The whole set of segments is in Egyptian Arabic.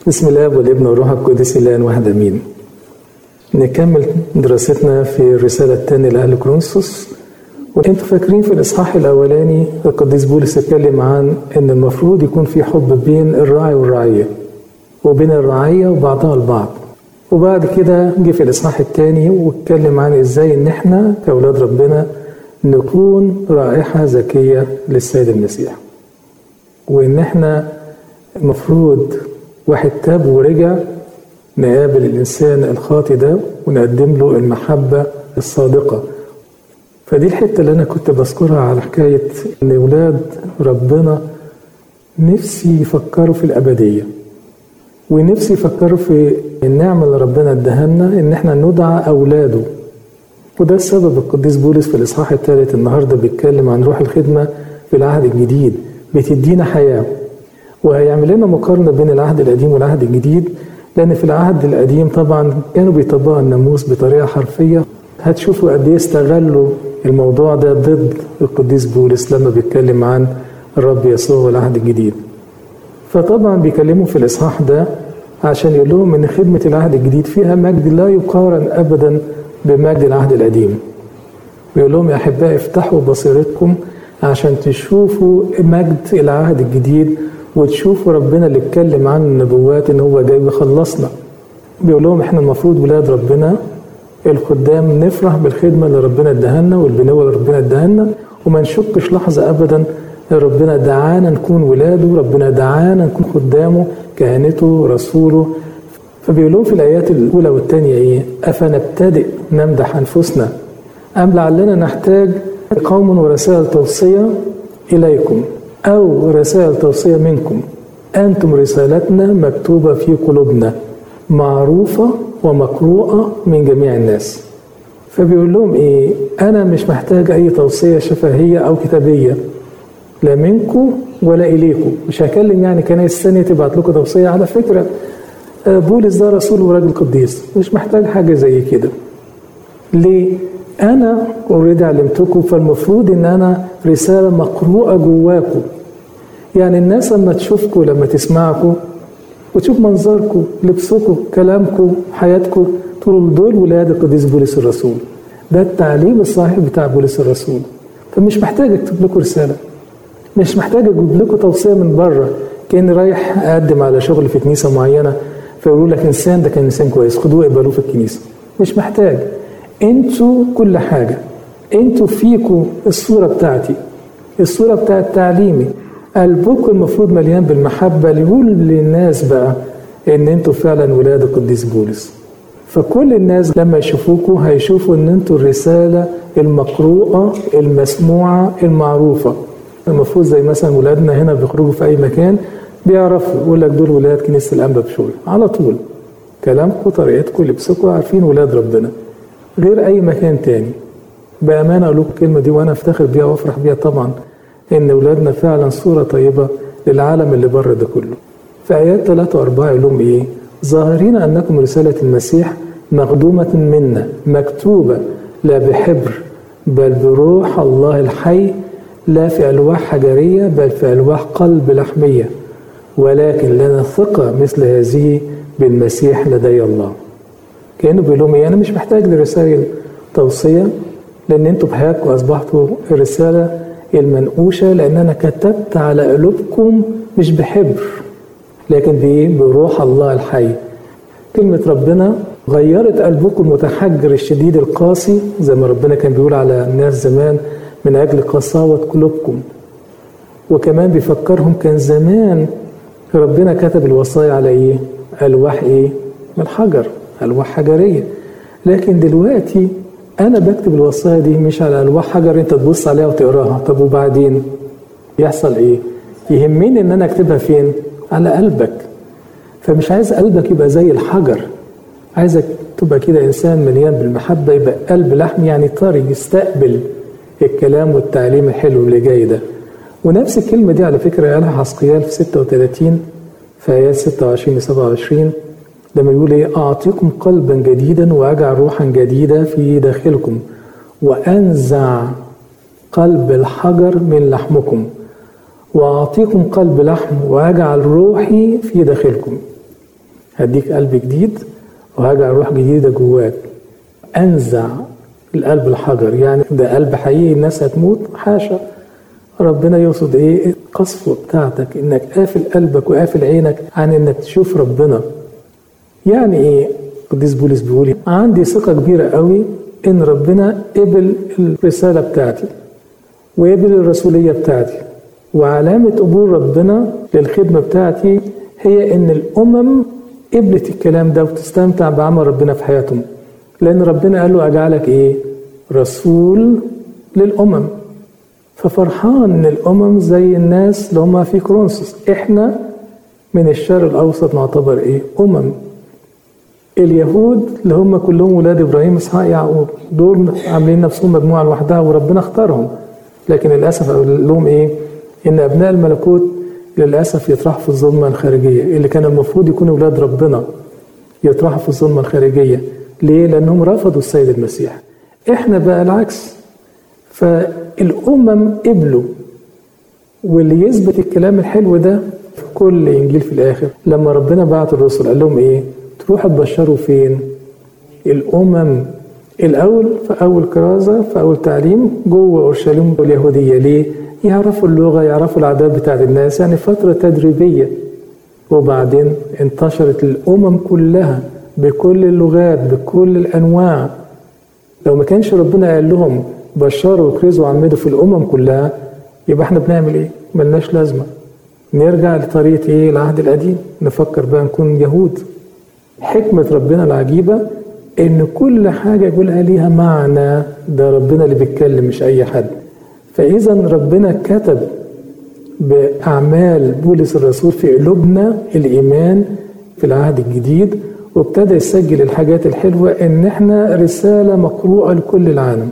بسم الله والابن والروح القدس الان واحد امين نكمل دراستنا في الرساله الثانيه لاهل كرونسوس وانتوا فاكرين في الاصحاح الاولاني القديس بولس اتكلم عن ان المفروض يكون في حب بين الراعي والرعيه وبين الرعيه وبعضها البعض وبعد كده جه في الاصحاح الثاني واتكلم عن ازاي ان احنا كاولاد ربنا نكون رائحه زكيه للسيد المسيح وان احنا المفروض واحد تاب ورجع نقابل الإنسان الخاطي ده ونقدم له المحبة الصادقة فدي الحتة اللي أنا كنت بذكرها على حكاية إن ولاد ربنا نفسي يفكروا في الأبدية ونفسي يفكروا في النعمة اللي ربنا ادهنا إن إحنا ندعى أولاده وده السبب القديس بولس في الإصحاح الثالث النهاردة بيتكلم عن روح الخدمة في العهد الجديد بتدينا حياة وهيعمل لنا مقارنة بين العهد القديم والعهد الجديد لأن في العهد القديم طبعا كانوا بيطبقوا الناموس بطريقة حرفية هتشوفوا قد إيه استغلوا الموضوع ده ضد القديس بولس لما بيتكلم عن الرب يسوع والعهد الجديد فطبعا بيكلموا في الإصحاح ده عشان يقول لهم إن خدمة العهد الجديد فيها مجد لا يقارن أبدا بمجد العهد القديم بيقول لهم يا أحبائي افتحوا بصيرتكم عشان تشوفوا مجد العهد الجديد وتشوفوا ربنا اللي اتكلم عن النبوات ان هو جاي يخلصنا بيقول لهم احنا المفروض ولاد ربنا الخدام نفرح بالخدمه اللي ربنا اداها والبنوه اللي ربنا اداها وما نشكش لحظه ابدا ربنا دعانا نكون ولاده ربنا دعانا نكون خدامه كهنته رسوله فبيقول لهم في الايات الاولى والثانيه ايه افنبتدئ نمدح انفسنا ام لعلنا نحتاج قوم ورسائل توصيه اليكم أو رسائل توصية منكم أنتم رسالتنا مكتوبة في قلوبنا معروفة ومقروءة من جميع الناس فبيقول لهم إيه أنا مش محتاج أي توصية شفهية أو كتابية لا منكم ولا إليكم مش هكلم يعني كنايس ثانية تبعت لكم توصية على فكرة بولس ده رسول وراجل قديس مش محتاج حاجة زي كده ليه؟ أنا أوريدي علمتكم فالمفروض إن أنا رسالة مقروءة جواكم يعني الناس لما تشوفكم لما تسمعكم وتشوف منظركم لبسكم كلامكم حياتكم تقولوا دول ولاد القديس بولس الرسول ده التعليم الصحيح بتاع بولس الرسول فمش محتاج اكتب لكم رساله مش محتاج اجيب لكم توصيه من بره كاني رايح اقدم على شغل في كنيسه معينه فيقولوا لك انسان ده كان انسان كويس خدوه اقبلوه في الكنيسه مش محتاج انتوا كل حاجه انتوا فيكوا الصوره بتاعتي الصوره بتاعت تعليمي قلبكم المفروض مليان بالمحبه ليقول للناس بقى ان انتوا فعلا ولاد القديس بولس فكل الناس لما يشوفوكوا هيشوفوا ان انتوا الرساله المقروءه المسموعه المعروفه المفروض زي مثلا ولادنا هنا بيخرجوا في اي مكان بيعرفوا يقول لك دول ولاد كنيسه الانبا بشوي على طول كلامكم طريقتكم لبسكم عارفين ولاد ربنا غير اي مكان تاني بامانه اقول لكم الكلمه دي وانا افتخر بيها وافرح بيها طبعا ان اولادنا فعلا صوره طيبه للعالم اللي بره ده كله في ايات 3 و4 يقول لهم ايه ظاهرين انكم رساله المسيح مخدومه منا مكتوبه لا بحبر بل بروح الله الحي لا في الواح حجريه بل في الواح قلب لحميه ولكن لنا ثقه مثل هذه بالمسيح لدي الله كانه بيقول لهم ايه انا مش محتاج لرسائل توصيه لان انتوا بحياتكم اصبحتوا الرساله المنقوشه لان انا كتبت على قلوبكم مش بحبر لكن بايه بروح الله الحي كلمه ربنا غيرت قلبكم المتحجر الشديد القاسي زي ما ربنا كان بيقول على الناس زمان من اجل قساوه قلوبكم وكمان بيفكرهم كان زمان ربنا كتب الوصايا على ايه الواح ايه من الحجر الواح حجريه لكن دلوقتي انا بكتب الوصايا دي مش على الواح حجر انت تبص عليها وتقراها طب وبعدين يحصل ايه يهمني ان انا اكتبها فين على قلبك فمش عايز قلبك يبقى زي الحجر عايزك تبقى كده انسان مليان بالمحبه يبقى قلب لحم يعني طري يستقبل الكلام والتعليم الحلو اللي جاي ده ونفس الكلمه دي على فكره قالها حسقيال في 36 في ايات 26 ل 27 لما يقول ايه اعطيكم قلبا جديدا واجعل روحا جديده في داخلكم وانزع قلب الحجر من لحمكم واعطيكم قلب لحم واجعل روحي في داخلكم هديك قلب جديد وهجعل روح جديدة جواك أنزع القلب الحجر يعني ده قلب حقيقي الناس هتموت حاشا ربنا يقصد ايه القصفة بتاعتك انك قافل قلبك وقافل عينك عن انك تشوف ربنا يعني ايه قديس بولس بيقول عندي ثقة كبيرة قوي ان ربنا قبل الرسالة بتاعتي وقبل الرسولية بتاعتي وعلامة قبول ربنا للخدمة بتاعتي هي ان الامم قبلت الكلام ده وتستمتع بعمل ربنا في حياتهم لان ربنا قال له اجعلك ايه رسول للامم ففرحان ان الامم زي الناس اللي هم في كرونسوس احنا من الشرق الاوسط نعتبر ايه امم اليهود اللي هم كلهم ولاد ابراهيم اسحاق يعقوب دول عاملين نفسهم مجموعه لوحدها وربنا اختارهم لكن للاسف اقول لهم ايه ان ابناء الملكوت للاسف يطرحوا في الظلمه الخارجيه اللي كان المفروض يكونوا ولاد ربنا يطرحوا في الظلمه الخارجيه ليه لانهم رفضوا السيد المسيح احنا بقى العكس فالامم قبلوا واللي يثبت الكلام الحلو ده في كل انجيل في الاخر لما ربنا بعت الرسل قال لهم ايه تروحوا تبشروا فين الامم الاول في اول كرازه في اول تعليم جوه اورشليم واليهوديه ليه يعرفوا اللغه يعرفوا العادات بتاعت الناس يعني فتره تدريبيه وبعدين انتشرت الامم كلها بكل اللغات بكل الانواع لو ما كانش ربنا قال لهم بشروا وكرزوا وعمدوا في الامم كلها يبقى احنا بنعمل ايه ملناش لازمه نرجع لطريقه ايه العهد القديم نفكر بقى نكون يهود حكمة ربنا العجيبة إن كل حاجة يقولها ليها معنى ده ربنا اللي بيتكلم مش أي حد فإذا ربنا كتب بأعمال بولس الرسول في قلوبنا الإيمان في العهد الجديد وابتدى يسجل الحاجات الحلوة إن إحنا رسالة مقروءة لكل العالم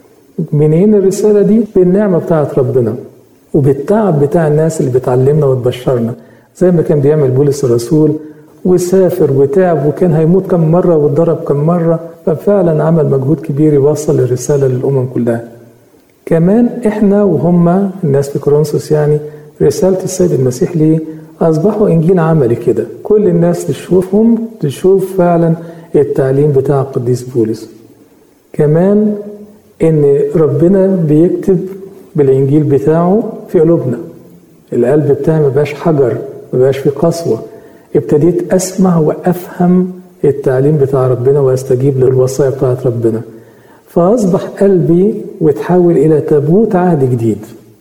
منين الرسالة دي؟ بالنعمة بتاعت ربنا وبالتعب بتاع الناس اللي بتعلمنا وتبشرنا زي ما كان بيعمل بولس الرسول وسافر وتعب وكان هيموت كم مرة واتضرب كم مرة ففعلا عمل مجهود كبير يوصل الرسالة للأمم كلها كمان احنا وهم الناس في كورنثوس يعني رسالة السيد المسيح ليه أصبحوا إنجيل عملي كده كل الناس تشوفهم تشوف فعلا التعليم بتاع القديس بولس كمان إن ربنا بيكتب بالإنجيل بتاعه في قلوبنا القلب بتاعي مبقاش حجر مبقاش فيه قسوة ابتديت اسمع وافهم التعليم بتاع ربنا واستجيب للوصايا بتاعت ربنا فاصبح قلبي وتحول الى تابوت عهد جديد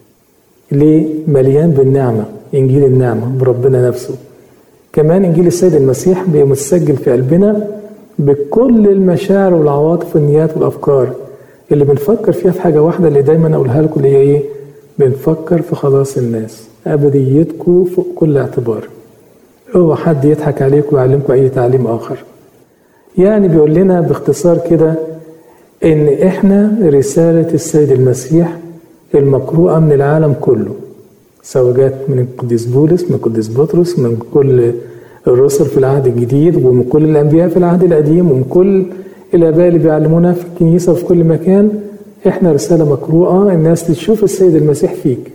ليه مليان بالنعمه انجيل النعمه بربنا نفسه كمان انجيل السيد المسيح متسجل في قلبنا بكل المشاعر والعواطف والنيات والافكار اللي بنفكر فيها في حاجه واحده اللي دايما اقولها لكم اللي هي ايه بنفكر في خلاص الناس ابديتكم فوق كل اعتبار اوعى حد يضحك عليكم ويعلمكم اي تعليم اخر يعني بيقول لنا باختصار كده ان احنا رسالة السيد المسيح المقروءة من العالم كله سواء جت من القديس بولس من القديس بطرس من كل الرسل في العهد الجديد ومن كل الانبياء في العهد القديم ومن كل الاباء اللي بيعلمونا في الكنيسة وفي كل مكان احنا رسالة مقروءة الناس تشوف السيد المسيح فيك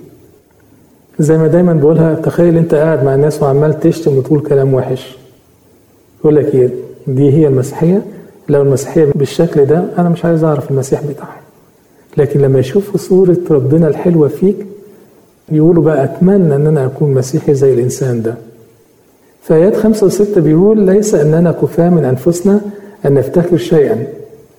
زي ما دايما بقولها تخيل انت قاعد مع الناس وعمال تشتم وتقول كلام وحش يقول لك ايه دي هي المسيحيه لو المسيحيه بالشكل ده انا مش عايز اعرف المسيح بتاعهم لكن لما يشوفوا صوره ربنا الحلوه فيك يقولوا بقى اتمنى ان انا اكون مسيحي زي الانسان ده في ايات خمسة وستة بيقول ليس اننا كفاة من انفسنا ان نفتخر شيئا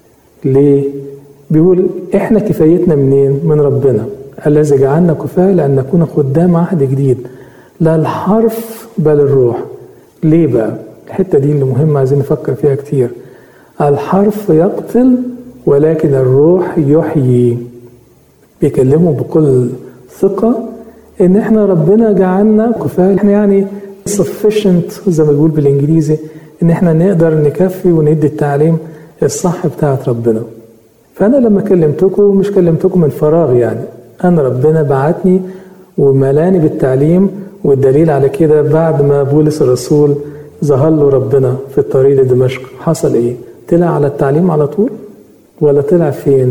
ليه بيقول احنا كفايتنا منين من ربنا الذي جعلنا كفاة لأن نكون خدام عهد جديد لا الحرف بل الروح ليه بقى الحتة دي اللي مهمة عايزين نفكر فيها كتير الحرف يقتل ولكن الروح يحيي بيكلموا بكل ثقة ان احنا ربنا جعلنا كفاية احنا يعني sufficient زي ما بيقول بالانجليزي ان احنا نقدر نكفي وندي التعليم الصح بتاعت ربنا فانا لما كلمتكم مش كلمتكم من فراغ يعني أنا ربنا بعتني وملاني بالتعليم والدليل على كده بعد ما بولس الرسول ظهر له ربنا في الطريق لدمشق حصل إيه؟ طلع على التعليم على طول ولا طلع فين؟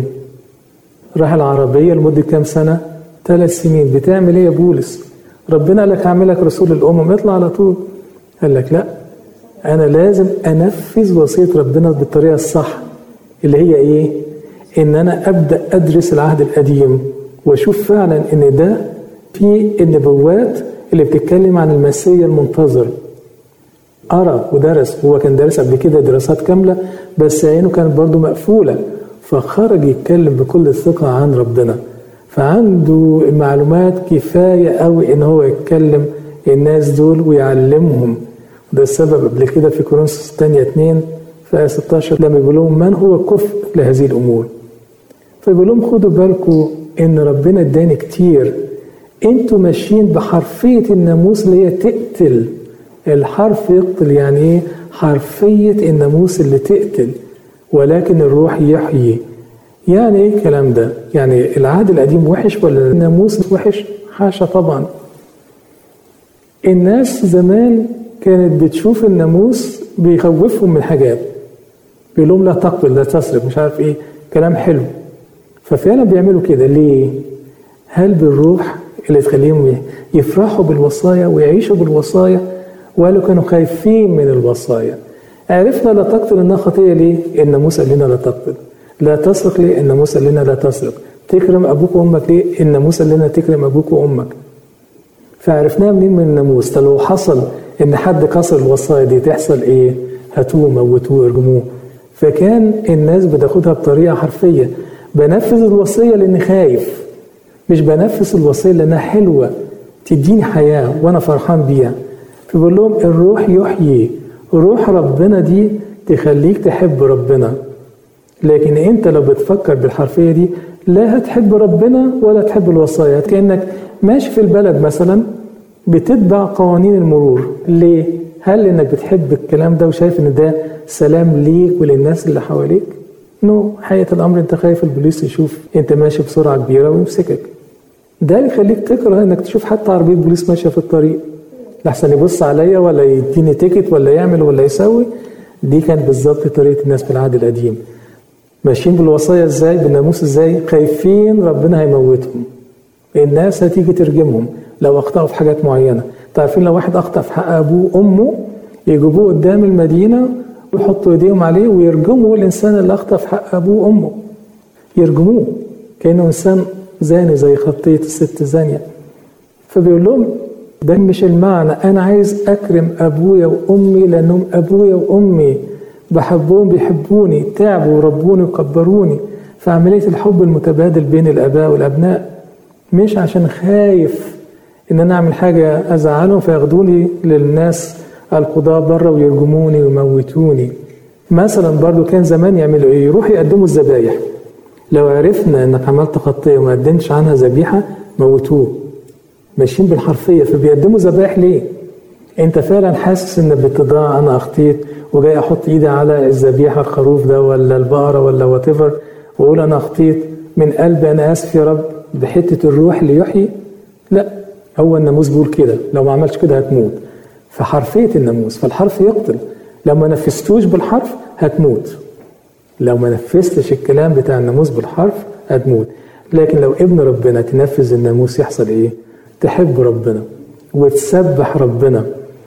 راح العربية لمدة كام سنة؟ ثلاث سنين بتعمل إيه يا بولس؟ ربنا قال لك هعملك رسول الأمم اطلع على طول قال لك لا انا لازم انفذ وصيه ربنا بالطريقه الصح اللي هي ايه ان انا ابدا ادرس العهد القديم واشوف فعلا ان ده في النبوات اللي بتتكلم عن المسيا المنتظر قرا ودرس هو كان دارس قبل كده دراسات كامله بس عينه كانت برضه مقفوله فخرج يتكلم بكل ثقه عن ربنا فعنده المعلومات كفايه قوي ان هو يتكلم الناس دول ويعلمهم ده السبب قبل كده في كورنثوس الثانيه 2 في آية 16 لما بيقول لهم من هو كفء لهذه الامور فبيقول لهم خدوا بالكم ان ربنا اداني كتير انتوا ماشيين بحرفيه الناموس اللي هي تقتل الحرف يقتل يعني ايه حرفيه الناموس اللي تقتل ولكن الروح يحيي يعني ايه الكلام ده يعني العهد القديم وحش ولا الناموس وحش حاشا طبعا الناس زمان كانت بتشوف الناموس بيخوفهم من حاجات بيقول لهم لا تقتل لا تسرق مش عارف ايه كلام حلو ففعلا بيعملوا كده ليه هل بالروح اللي تخليهم يفرحوا بالوصايا ويعيشوا بالوصايا ولا كانوا خايفين من الوصايا عرفنا لا تقتل انها خطيه ليه الناموس قال لنا لا تقتل لا تسرق ليه الناموس قال لنا لا تسرق تكرم ابوك وامك ليه الناموس قال لنا تكرم ابوك وامك فعرفناها منين من الناموس طب لو حصل ان حد كسر الوصايا دي تحصل ايه هاتوه موتوه ارجموه فكان الناس بتاخدها بطريقه حرفيه بنفذ الوصيه لاني خايف مش بنفذ الوصيه لانها حلوه تديني حياه وانا فرحان بيها فبقول لهم الروح يحيي روح ربنا دي تخليك تحب ربنا لكن انت لو بتفكر بالحرفيه دي لا هتحب ربنا ولا تحب الوصايا كانك ماشي في البلد مثلا بتتبع قوانين المرور ليه هل لانك بتحب الكلام ده وشايف ان ده سلام ليك وللناس اللي حواليك نو no. حقيقه الامر انت خايف البوليس يشوف انت ماشي بسرعه كبيره ويمسكك ده يخليك تكره انك تشوف حتى عربيه بوليس ماشيه في الطريق لحسن يبص عليا ولا يديني تيكت ولا يعمل ولا يسوي دي كانت بالظبط طريقه الناس في العهد القديم ماشيين بالوصايا ازاي بالناموس ازاي خايفين ربنا هيموتهم الناس هتيجي ترجمهم لو اخطاوا في حاجات معينه تعرفين لو واحد اخطا في حق ابوه وامه يجيبوه قدام المدينه ويحطوا ايديهم عليه ويرجموا الانسان اللي اخطا في حق ابوه وامه يرجموه كانه انسان زاني زي خطيه الست زانيه فبيقول لهم ده مش المعنى انا عايز اكرم ابويا وامي لانهم ابويا وامي بحبهم بيحبوني تعبوا وربوني وكبروني في عمليه الحب المتبادل بين الاباء والابناء مش عشان خايف ان انا اعمل حاجه ازعلهم فياخدوني للناس القضاة بره ويرجموني ويموتوني مثلا برضو كان زمان يعملوا ايه يروحوا يقدموا الذبايح لو عرفنا انك عملت خطيه وما قدمتش عنها ذبيحه موتوه ماشيين بالحرفيه فبيقدموا ذبايح ليه انت فعلا حاسس ان باتضاع انا اخطيت وجاي احط ايدي على الذبيحه الخروف ده ولا البقره ولا وات واقول انا اخطيت من قلبي انا اسف يا رب بحته الروح اللي يحيي لا هو الناموس بيقول كده لو ما عملتش كده هتموت فحرفيه الناموس فالحرف يقتل لو ما نفذتوش بالحرف هتموت لو ما نفذتش الكلام بتاع الناموس بالحرف هتموت لكن لو ابن ربنا تنفذ الناموس يحصل ايه تحب ربنا وتسبح ربنا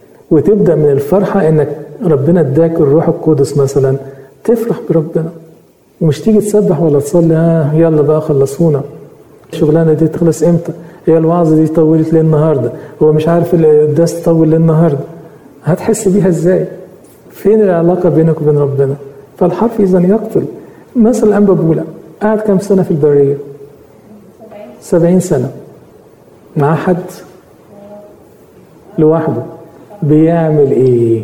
وتبدا من الفرحه انك ربنا اداك الروح القدس مثلا تفرح بربنا ومش تيجي تسبح ولا تصلي آه يلا بقى خلصونا الشغلانه دي تخلص امتى هي الوعظه دي طولت ليه النهارده هو مش عارف القداس طول ليه النهارده هتحس بيها ازاي فين العلاقه بينك وبين ربنا فالحرف اذا يقتل مثلا انبا بولا قعد كام سنه في البريه سبعين سنه مع حد لوحده بيعمل ايه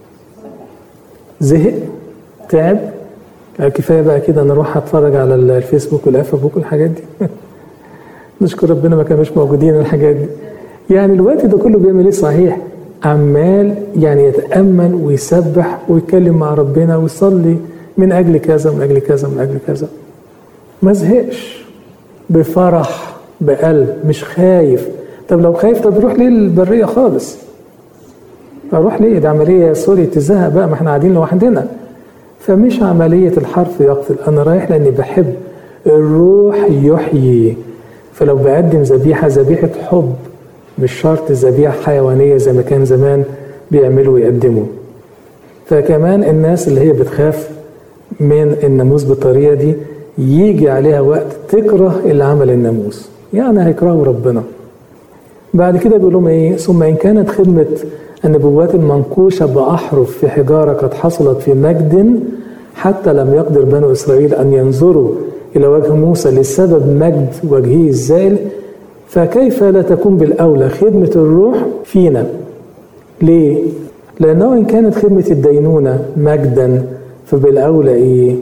زهق تعب كفايه بقى كده انا اروح اتفرج على الفيسبوك والافابوك والحاجات دي نشكر ربنا ما كانوش موجودين الحاجات دي يعني الوقت ده كله بيعمل ايه صحيح عمال يعني يتامل ويسبح ويتكلم مع ربنا ويصلي من اجل كذا من اجل كذا من اجل كذا ما زهقش بفرح بقلب مش خايف طب لو خايف طب روح ليه البريه خالص اروح ليه دي عمليه سوري تزهق بقى ما احنا قاعدين لوحدنا فمش عمليه الحرف يقتل انا رايح لاني بحب الروح يحيي فلو بقدم ذبيحه ذبيحه حب مش شرط ذبيحه حيوانيه زي ما كان زمان بيعملوا ويقدموا فكمان الناس اللي هي بتخاف من الناموس بالطريقة دي يجي عليها وقت تكره اللي عمل الناموس يعني هيكرهوا ربنا بعد كده بيقول لهم ايه ثم ان كانت خدمه النبوات المنقوشه باحرف في حجاره قد حصلت في مجد حتى لم يقدر بنو اسرائيل ان ينظروا الى وجه موسى لسبب مجد وجهه الزائل فكيف لا تكون بالاولى خدمه الروح فينا ليه لانه ان كانت خدمه الدينونه مجدا فبالاولى ايه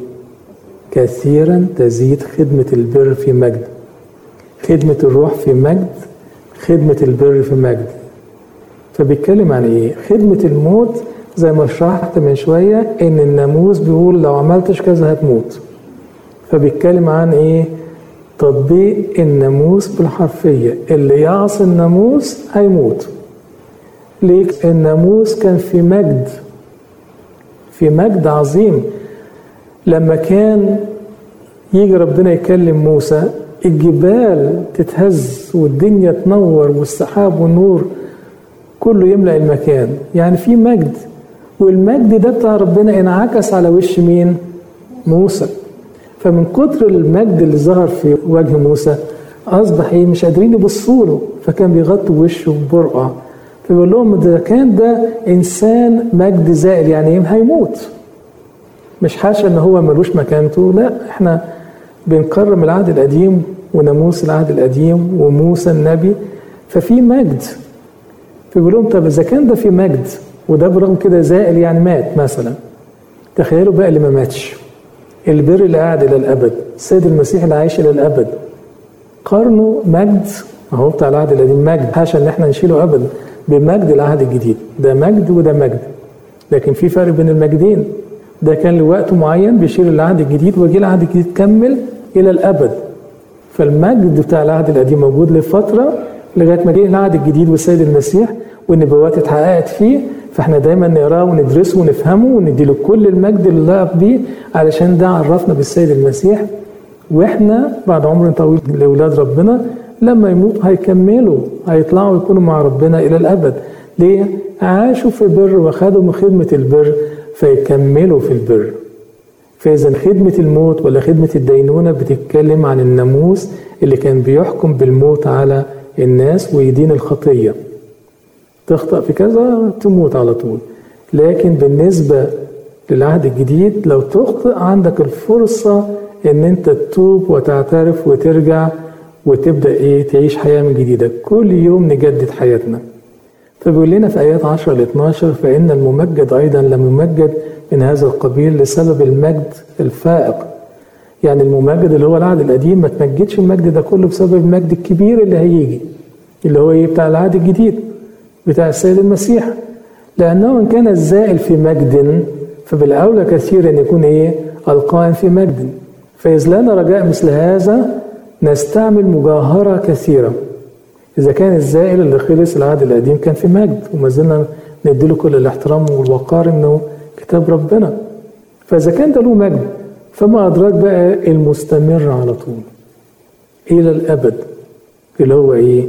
كثيرا تزيد خدمه البر في مجد خدمه الروح في مجد خدمة البر في مجد فبيتكلم عن ايه خدمة الموت زي ما شرحت من شوية ان الناموس بيقول لو عملتش كذا هتموت فبيتكلم عن ايه تطبيق الناموس بالحرفية اللي يعصي الناموس هيموت ليه الناموس كان في مجد في مجد عظيم لما كان يجي ربنا يكلم موسى الجبال تتهز والدنيا تنور والسحاب والنور كله يملأ المكان يعني في مجد والمجد ده بتاع ربنا انعكس على وش مين موسى فمن كتر المجد اللي ظهر في وجه موسى اصبح ايه مش قادرين يبصوا له فكان بيغطوا وشه ببرقع فبيقول لهم ده كان ده انسان مجد زائل يعني ايه هيموت مش حاشا ان هو ملوش مكانته لا احنا بنكرم العهد القديم وناموس العهد القديم وموسى النبي ففي مجد فبيقول لهم طب اذا كان ده في مجد وده برغم كده زائل يعني مات مثلا تخيلوا بقى اللي ما ماتش البر اللي قاعد الى الابد السيد المسيح اللي عايش الى الابد قارنوا مجد اهو بتاع العهد القديم مجد حاشا ان احنا نشيله ابدا بمجد العهد الجديد ده مجد وده مجد لكن في فرق بين المجدين ده كان لوقت معين بيشير العهد الجديد وجه العهد الجديد كمل الى الابد فالمجد بتاع العهد القديم موجود لفتره لغايه ما جه العهد الجديد والسيد المسيح والنبوات اتحققت فيه فاحنا دايما نقراه وندرسه ونفهمه ونديله كل المجد اللي لائق بيه علشان ده عرفنا بالسيد المسيح واحنا بعد عمر طويل لاولاد ربنا لما يموتوا هيكملوا هيطلعوا يكونوا مع ربنا الى الابد ليه؟ عاشوا في بر وخدوا من خدمه البر فيكملوا في البر فإذا خدمة الموت ولا خدمة الدينونة بتتكلم عن الناموس اللي كان بيحكم بالموت على الناس ويدين الخطية تخطأ في كذا تموت على طول لكن بالنسبة للعهد الجديد لو تخطئ عندك الفرصة ان انت تتوب وتعترف وترجع وتبدأ ايه تعيش حياة من جديدة كل يوم نجدد حياتنا فبيقول لنا في آيات 10 ل 12 فإن الممجد أيضا لم يمجد من هذا القبيل لسبب المجد الفائق يعني الممجد اللي هو العهد القديم ما تمجدش المجد ده كله بسبب المجد الكبير اللي هيجي اللي هو ايه بتاع العهد الجديد بتاع السيد المسيح لأنه إن كان الزائل في مجد فبالأولى كثيرا يكون ايه القائم في مجد فإذ لنا رجاء مثل هذا نستعمل مجاهرة كثيرة إذا كان الزائل اللي خلص العهد القديم كان في مجد وما زلنا نديله كل الاحترام والوقار إنه كتاب ربنا فإذا كان ده له مجد فما أدراك بقى المستمر على طول إلى الأبد اللي هو إيه؟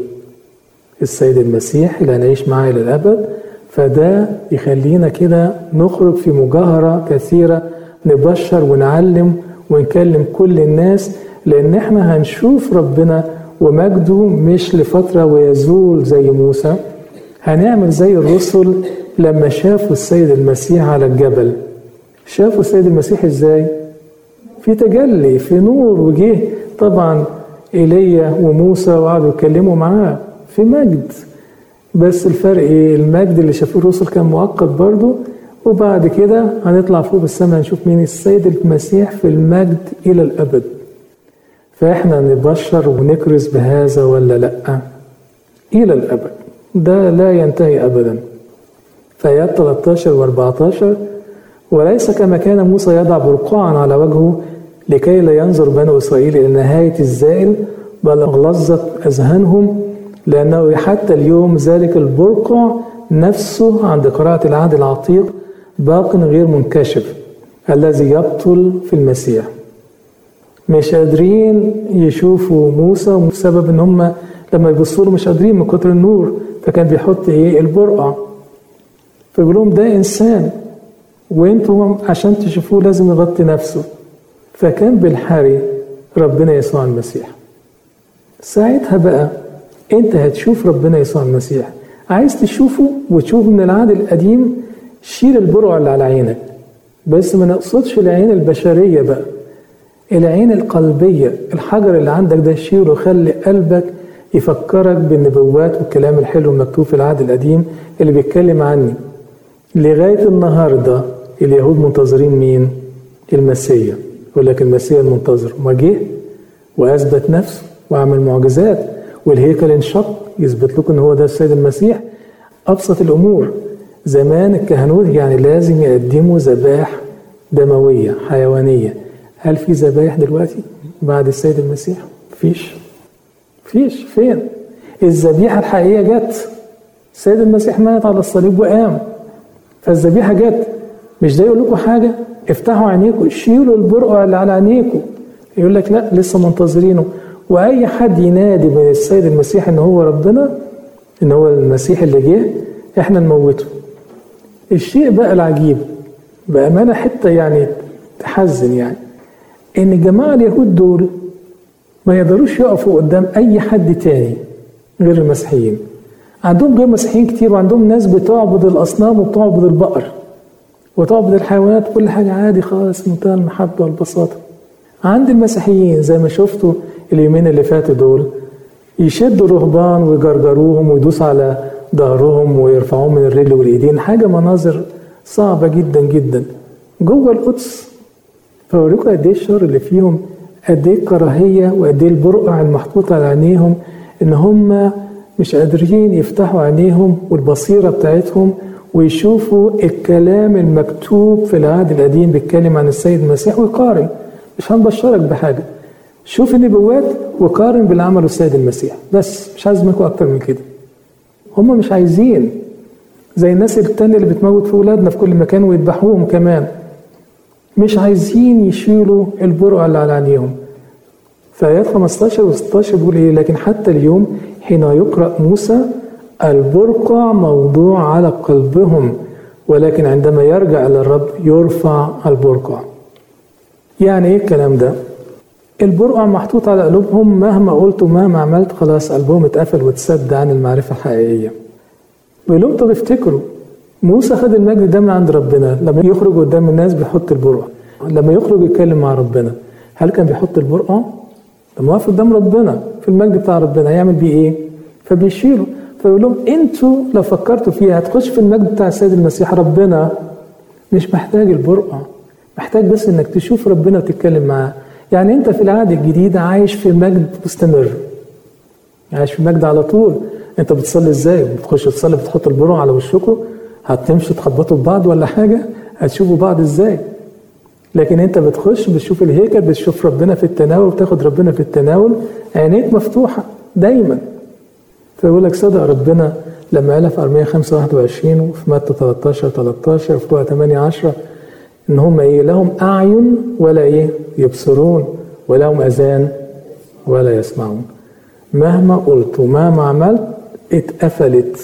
السيد المسيح اللي هنعيش معاه إلى الأبد فده يخلينا كده نخرج في مجاهرة كثيرة نبشر ونعلم ونكلم كل الناس لأن احنا هنشوف ربنا ومجده مش لفترة ويزول زي موسى هنعمل زي الرسل لما شافوا السيد المسيح على الجبل شافوا السيد المسيح ازاي في تجلي في نور وجه طبعا ايليا وموسى وقعدوا يتكلموا معاه في مجد بس الفرق ايه المجد اللي شافوه الرسل كان مؤقت برضه وبعد كده هنطلع فوق السماء نشوف مين السيد المسيح في المجد الى الابد فاحنا نبشر ونكرز بهذا ولا لا الى الابد ده لا ينتهي ابدا فايات 13 و 14 وليس كما كان موسى يضع برقعا على وجهه لكي لا ينظر بنو اسرائيل الى نهايه الزائل بل غلظت اذهانهم لانه حتى اليوم ذلك البرقع نفسه عند قراءه العهد العتيق باق غير منكشف الذي يبطل في المسيح مش قادرين يشوفوا موسى بسبب ان هم لما يبصوا له مش قادرين من كتر النور فكان بيحط ايه البرقع فيقول لهم ده انسان وانتوا عشان تشوفوه لازم يغطي نفسه فكان بالحري ربنا يسوع المسيح ساعتها بقى انت هتشوف ربنا يسوع المسيح عايز تشوفه وتشوف من العهد القديم شيل البرع اللي على عينك بس ما نقصدش العين البشرية بقى العين القلبية الحجر اللي عندك ده شيله خلي قلبك يفكرك بالنبوات والكلام الحلو المكتوب في العهد القديم اللي بيتكلم عني لغاية النهاردة اليهود منتظرين مين؟ المسيا يقول لك المسيا المنتظر ما جه وأثبت نفسه وعمل معجزات والهيكل انشق يثبت لكم ان هو ده السيد المسيح ابسط الامور زمان الكهنوت يعني لازم يقدموا ذبائح دمويه حيوانيه هل في ذبايح دلوقتي بعد السيد المسيح مفيش مفيش فين الذبيحه الحقيقيه جت السيد المسيح مات على الصليب وقام فالذبيحه جت مش ده يقول لكم حاجه افتحوا عينيكم شيلوا البرقع اللي على عينيكم يقول لك لا لسه منتظرينه واي حد ينادي من السيد المسيح ان هو ربنا ان هو المسيح اللي جه احنا نموته الشيء بقى العجيب بامانه حته يعني تحزن يعني ان الجماعه اليهود دول ما يقدروش يقفوا قدام اي حد تاني غير المسيحيين عندهم غير مسيحيين كتير وعندهم ناس بتعبد الاصنام وبتعبد البقر وتعبد الحيوانات كل حاجه عادي خالص منتهى المحبه والبساطه عند المسيحيين زي ما شفتوا اليومين اللي فاتوا دول يشدوا الرهبان ويجرجروهم ويدوسوا على ظهرهم ويرفعوهم من الرجل والايدين حاجه مناظر صعبه جدا جدا جوه القدس فوريكم قد ايه الشر اللي فيهم قد ايه الكراهيه وقد ايه البرقع المحطوط على عينيهم ان هم مش قادرين يفتحوا عينيهم والبصيره بتاعتهم ويشوفوا الكلام المكتوب في العهد القديم بيتكلم عن السيد المسيح ويقارن مش هنبشرك بحاجه شوف النبوات وقارن باللي عمله السيد المسيح بس مش عايز منكم اكتر من كده هم مش عايزين زي الناس التانية اللي بتموت في اولادنا في كل مكان ويذبحوهم كمان مش عايزين يشيلوا البرقع اللي على عينيهم فآيات 15 و 16 بيقول ايه لكن حتى اليوم حين يقرأ موسى البرقع موضوع على قلبهم ولكن عندما يرجع إلى الرب يرفع البرقع يعني ايه الكلام ده البرقع محطوط على قلوبهم مهما قلت ومهما عملت خلاص قلبهم اتقفل واتسد عن المعرفة الحقيقية بيقول لهم طب افتكروا موسى خد المجد ده من عند ربنا لما يخرج قدام الناس بيحط البرقع لما يخرج يتكلم مع ربنا هل كان بيحط البرقع؟ لما واقف قدام ربنا في المجد بتاع ربنا هيعمل بيه ايه؟ فبيشيله فيقول لهم انتوا لو فكرتوا فيها هتخش في المجد بتاع السيد المسيح ربنا مش محتاج البرقع محتاج بس انك تشوف ربنا وتتكلم معاه يعني انت في العهد الجديد عايش في مجد مستمر عايش في مجد على طول انت بتصلي ازاي بتخش تصلي بتحط البرقع على وشكم هتمشوا تخبطوا ببعض ولا حاجه هتشوفوا بعض ازاي لكن انت بتخش بتشوف الهيكل بتشوف ربنا في التناول بتاخد ربنا في التناول عينيك مفتوحه دايما فيقول لك صدق ربنا لما قال في ارميه 5 21 وفي متى 13 13 وفي لوقا 8 10 ان هم ايه لهم اعين ولا ايه يبصرون ولهم اذان ولا يسمعون مهما قلت ومهما عملت اتقفلت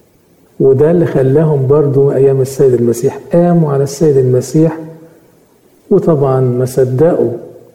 وده اللي خلاهم برضو ايام السيد المسيح قاموا على السيد المسيح وطبعا ما صدقوا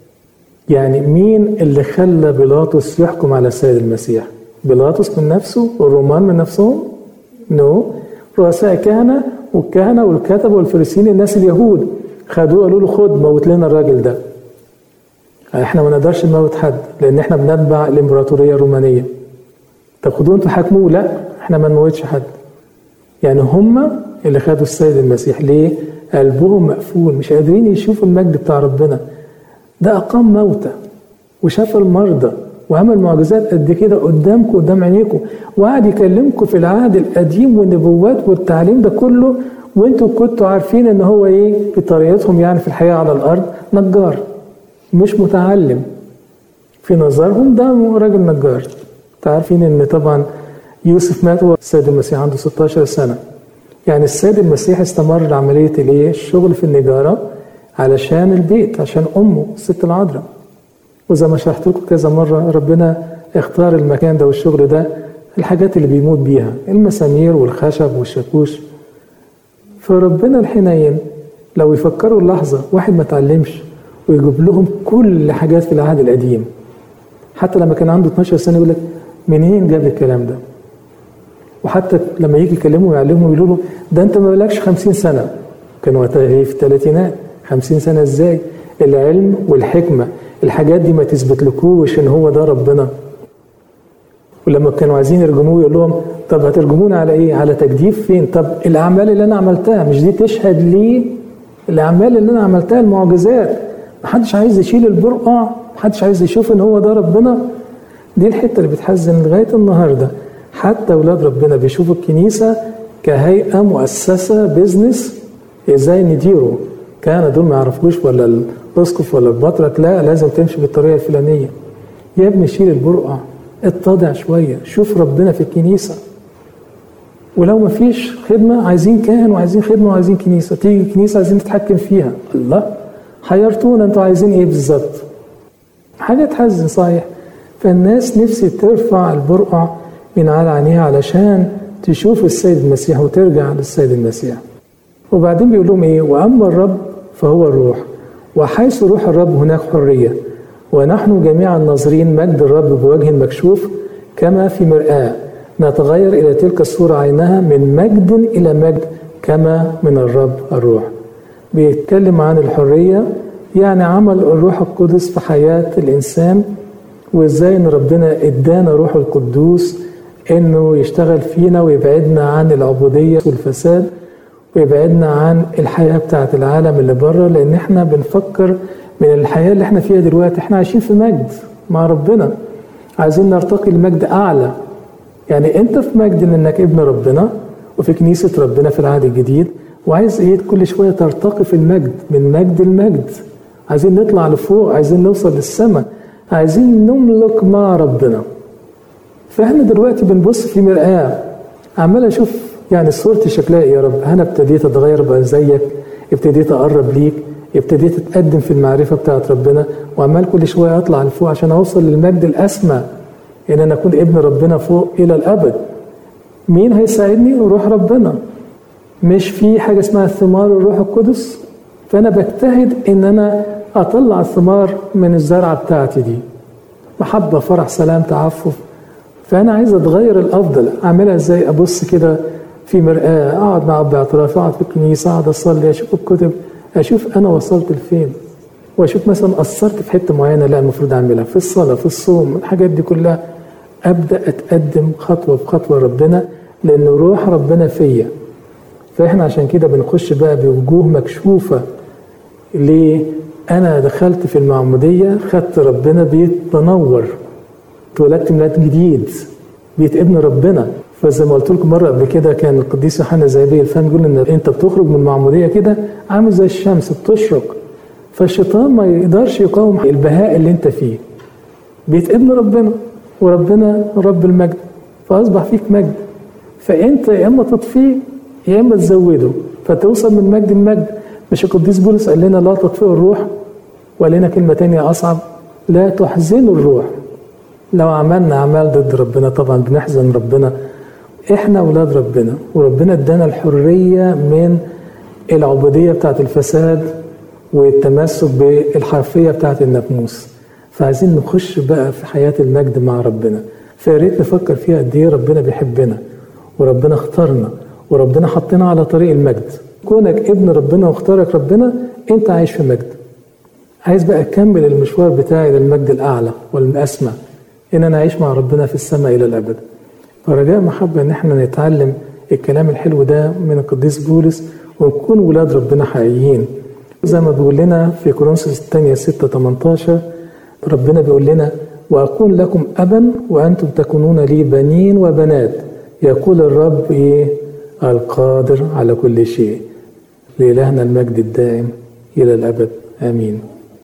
يعني مين اللي خلى بيلاطس يحكم على السيد المسيح بيلاطس من نفسه والرومان من نفسهم نو no. رؤساء كهنة والكهنة والكتبة والفريسيين الناس اليهود خدوه قالوا له خد موت لنا الراجل ده احنا ما نقدرش نموت حد لان احنا بنتبع الامبراطوريه الرومانيه طب خدوه انتوا حاكموه لا احنا ما نموتش حد يعني هم اللي خدوا السيد المسيح ليه قلبهم مقفول مش قادرين يشوفوا المجد بتاع ربنا ده اقام موتى وشاف المرضى وعمل معجزات قد كده قدامكم قدام عينيكم وقعد يكلمكم في العهد القديم والنبوات والتعليم ده كله وانتوا كنتوا عارفين ان هو ايه بطريقتهم يعني في الحياه على الارض نجار مش متعلم في نظرهم ده راجل نجار عارفين ان طبعا يوسف مات والسيد المسيح عنده 16 سنه يعني السيد المسيح استمر عمليه الايه الشغل في النجاره علشان البيت عشان امه الست العذراء وزي ما شرحت لكم كذا مره ربنا اختار المكان ده والشغل ده الحاجات اللي بيموت بيها المسامير والخشب والشاكوش فربنا الحنين لو يفكروا اللحظة واحد ما اتعلمش ويجيب لهم كل حاجات في العهد القديم حتى لما كان عنده 12 سنة يقول لك منين جاب الكلام ده وحتى لما يجي يكلمه ويعلمه يقولوا له ده انت ما بلكش 50 سنة كان وقتها ايه في الثلاثينات 50 سنة ازاي العلم والحكمة الحاجات دي ما تثبتلكوش ان هو ده ربنا ولما كانوا عايزين يرجموه يقول لهم طب هترجمونا على ايه؟ على تجديف فين؟ طب الاعمال اللي انا عملتها مش دي تشهد لي الاعمال اللي انا عملتها المعجزات محدش عايز يشيل البرقع محدش عايز يشوف ان هو ده ربنا دي الحته اللي بتحزن لغايه النهارده حتى اولاد ربنا بيشوفوا الكنيسه كهيئه مؤسسه بيزنس ازاي نديره كان دول ما يعرفوش ولا الاسقف ولا البطرك لا لازم تمشي بالطريقه الفلانيه يا ابني شيل البرقع اتضع شويه شوف ربنا في الكنيسه ولو ما فيش خدمه عايزين كاهن وعايزين خدمه وعايزين كنيسه تيجي الكنيسه عايزين نتحكم فيها الله حيرتونا انتوا عايزين ايه بالظبط حاجه تحزن صحيح فالناس نفسي ترفع البرقع من على عينيها علشان تشوف السيد المسيح وترجع للسيد المسيح وبعدين بيقول لهم ايه واما الرب فهو الروح وحيث روح الرب هناك حريه ونحن جميعا ناظرين مجد الرب بوجه مكشوف كما في مرآة نتغير إلى تلك الصورة عينها من مجد إلى مجد كما من الرب الروح بيتكلم عن الحرية يعني عمل الروح القدس في حياة الإنسان وإزاي إن ربنا إدانا روح القدوس إنه يشتغل فينا ويبعدنا عن العبودية والفساد ويبعدنا عن الحياة بتاعة العالم اللي بره لأن إحنا بنفكر من الحياة اللي إحنا فيها دلوقتي إحنا عايشين في مجد مع ربنا عايزين نرتقي لمجد أعلى يعني أنت في مجد إنك ابن ربنا وفي كنيسة ربنا في العهد الجديد وعايز ايه كل شويه ترتقي في المجد من مجد لمجد عايزين نطلع لفوق عايزين نوصل للسماء عايزين نملك مع ربنا فاحنا دلوقتي بنبص في مرآة عمال اشوف يعني صورتي شكلها ايه يا رب انا ابتديت اتغير بقى زيك ابتديت اقرب ليك ابتديت اتقدم في المعرفه بتاعت ربنا وعمال كل شويه اطلع لفوق عشان اوصل للمجد الاسمى ان انا اكون ابن ربنا فوق الى الابد مين هيساعدني روح ربنا مش في حاجة اسمها ثمار الروح القدس فأنا بجتهد إن أنا أطلع الثمار من الزرعة بتاعتي دي محبة فرح سلام تعفف فأنا عايز أتغير الأفضل أعملها إزاي أبص كده في مرآة أقعد مع أب اعتراف أقعد في الكنيسة أقعد أصلي أشوف الكتب أشوف أنا وصلت لفين وأشوف مثلا قصرت في حتة معينة لا المفروض أعملها في الصلاة في الصوم الحاجات دي كلها أبدأ أتقدم خطوة بخطوة ربنا لأن روح ربنا فيا فاحنا عشان كده بنخش بقى بوجوه مكشوفة ليه أنا دخلت في المعمودية خدت ربنا بيت منور اتولدت ميلاد جديد بيت ابن ربنا فزي ما قلت لكم مرة قبل كده كان القديس يوحنا زيبي الفهم بيقول إن أنت بتخرج من المعمودية كده عامل زي الشمس بتشرق فالشيطان ما يقدرش يقاوم البهاء اللي أنت فيه بيت ابن ربنا وربنا رب المجد فأصبح فيك مجد فأنت يا إما تطفيه يا اما تزوده فتوصل من مجد لمجد مش القديس بولس قال لنا لا تطفئوا الروح وقال لنا كلمه تانية اصعب لا تحزنوا الروح لو عملنا اعمال ضد ربنا طبعا بنحزن ربنا احنا اولاد ربنا وربنا ادانا الحريه من العبوديه بتاعت الفساد والتمسك بالحرفيه بتاعت الناموس فعايزين نخش بقى في حياه المجد مع ربنا فيا ريت نفكر فيها قد ايه ربنا بيحبنا وربنا اختارنا وربنا حطنا على طريق المجد كونك ابن ربنا واختارك ربنا انت عايش في مجد عايز بقى اكمل المشوار بتاعي للمجد الاعلى والاسمى ان انا اعيش مع ربنا في السماء الى الابد فرجاء محبه ان احنا نتعلم الكلام الحلو ده من القديس بولس ونكون ولاد ربنا حقيقيين زي ما بيقول لنا في كورنثوس الثانية 6 18 ربنا بيقول لنا وأكون لكم أبا وأنتم تكونون لي بنين وبنات يقول الرب إيه القادر على كل شيء لإلهنا المجد الدائم إلى الأبد آمين